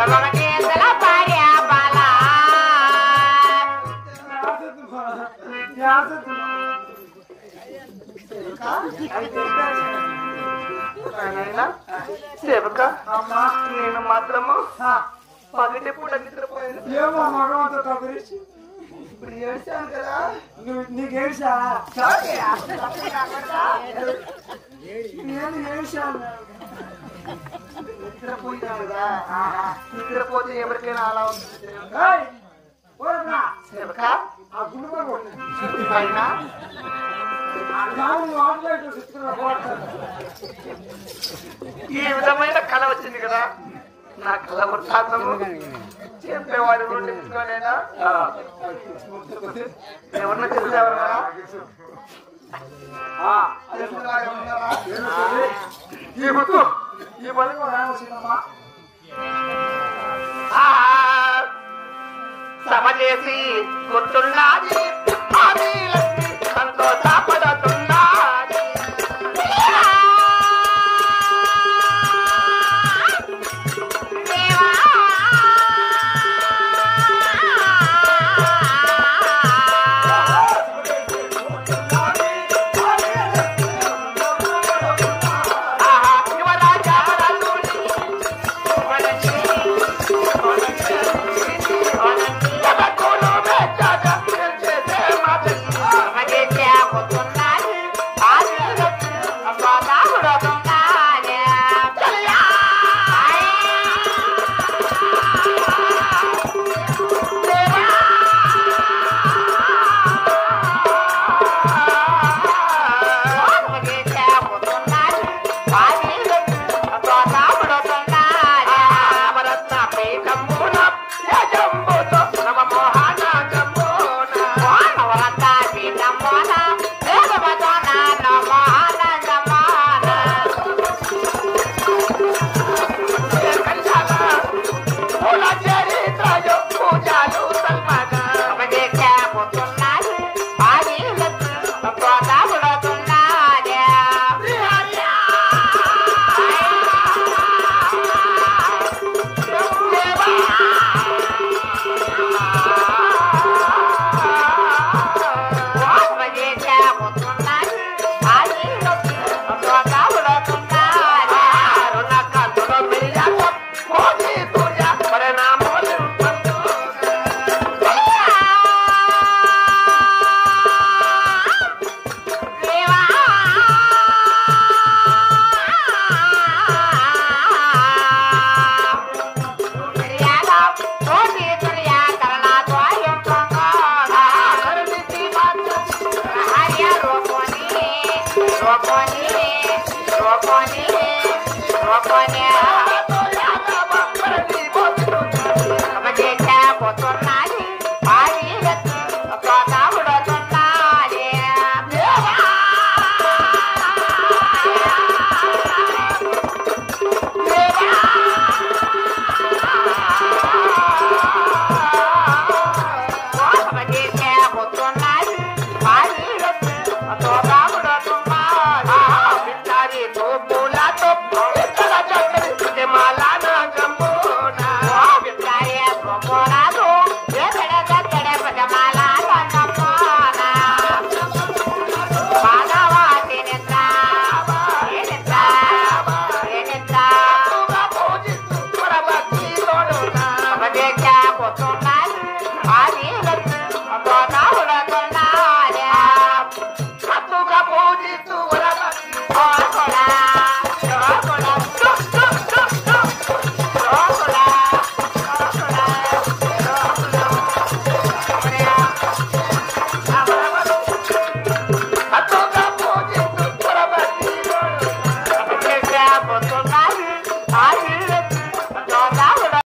భగవతీతల భార్య బాల సేవక నేను మాత్రము పగటి పూట నిద్రపోయాను ఏమో మగవంతో గురించి ఇప్పుడు ఏడ్చాను కదా నువ్వు నీకు ఏడ్చా నేను ఏడ్చాను నిద్రపోయినా కదా నిద్రపోతే ఎవరికైనా అలా ఉంటుంది సేవక. ఏయ్, పోరా. సేవక ఆ గుండు మీద కొట్టు. శుద్ధి పైన ఆ గాలి వాటర్లో చుట్టుకున్న పోతాడు. ఈ విధమైన కళ వచ్చింది కదా నా కళ వృత్తాంతము చెప్పేవాడు నుండి పుట్టుకోలేనా ఎవరన్నా తెలిసేవారా ఈ గుర్తు ఈ పని వచ్చిందమ్మా. సమ చేసి గుర్తున్నది అది లక్ష్మి సంతోషపడుతున్నది యువరాజా వరదుని వనచి వనచి వనచి తబకులు మెచ్చగా చేసే మాటలు నవరత్న పీఠంబున యజంబుతో నవ మోహన జంబున పూల చరిత్రయో పూజలు సల్మగా అది